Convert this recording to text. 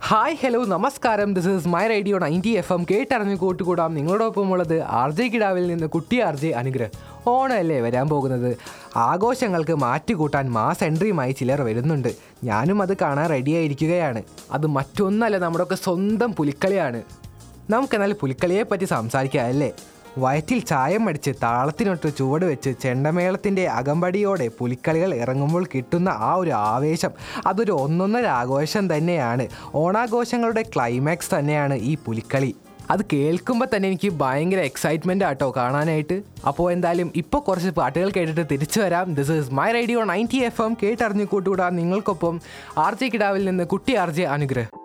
hi hello നമസ്കാരം this is my radio ninety F M കേട്ടറിഞ്ഞ് കൂട്ടുകൂടാം നിങ്ങളോടൊപ്പം ഉള്ളത് ആർ ജെ കിടാവിൽ നിന്ന് കുട്ടി ആർ ജെ അനുഗ്രഹ് ഓണമല്ലേ വരാൻ പോകുന്നത് ആഘോഷങ്ങൾക്ക് മാറ്റുകൂട്ടാൻ മാസ് എൻട്രിയുമായി ചിലർ വരുന്നുണ്ട് ഞാനും അത് കാണാൻ റെഡിയായിരിക്കുകയാണ് അത് മറ്റൊന്നല്ല നമ്മുടെയൊക്കെ സ്വന്തം പുലിക്കളിയാണ് നമുക്കെന്നാൽ പുലിക്കളിയെ പറ്റി സംസാരിക്കാം അല്ലേ വയറ്റിൽ ചായം അടിച്ച് താളത്തിനൊട്ട് ചുവട് വെച്ച് ചെണ്ടമേളത്തിൻ്റെ അകമ്പടിയോടെ പുലിക്കളികൾ ഇറങ്ങുമ്പോൾ കിട്ടുന്ന ആ ഒരു ആവേശം അതൊരു ഒന്നൊന്നര ആഘോഷം തന്നെയാണ് ഓണാഘോഷങ്ങളുടെ ക്ലൈമാക്സ് തന്നെയാണ് ഈ പുലിക്കളി അത് കേൾക്കുമ്പോൾ തന്നെ എനിക്ക് ഭയങ്കര എക്സൈറ്റ്മെൻ്റ് ആട്ടോ കാണാനായിട്ട് അപ്പോൾ എന്തായാലും ഇപ്പോൾ കുറച്ച് പാട്ടുകൾ കേട്ടിട്ട് തിരിച്ചു വരാം this is my radio ninety F M കേട്ടറിഞ്ഞു കൂട്ടുകൂടാ നിങ്ങൾക്കൊപ്പം ആർ ജെ കിടാവിൽ നിന്ന് കുട്ടി ആർ ജെ അനുഗ്രഹ്